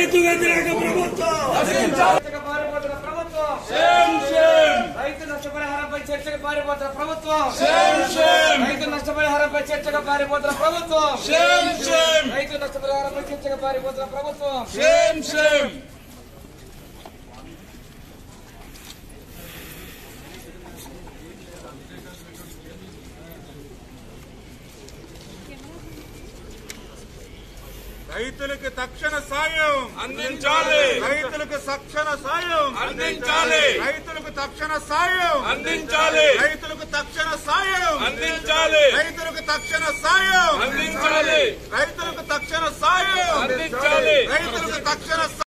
రైతు వ్యతిరేక ప్రభుత్వం చర్చకు పారిపోతున్న ప్రభుత్వం రైతు నష్టపరిహారంపై చర్చకు పారిపోతున్న ప్రభుత్వం రైతు నష్టపరిహారంపై చర్చకు పారిపోతున్న ప్రభుత్వం రైతు నష్టపరిహారంపై చర్చకు పారిపోతున్న ప్రభుత్వం రైతులకు తక్షణ సాయం అందించాలి రైతులకు తక్షణ సాయం అందించాలి రైతులకు తక్షణ సాయం అందించాలి రైతులకు తక్షణ సాయం అందించాలి రైతులకు తక్షణ సాయం అందించాలి రైతులకు తక్షణ సాయం అందించాలి రైతులకు తక్షణ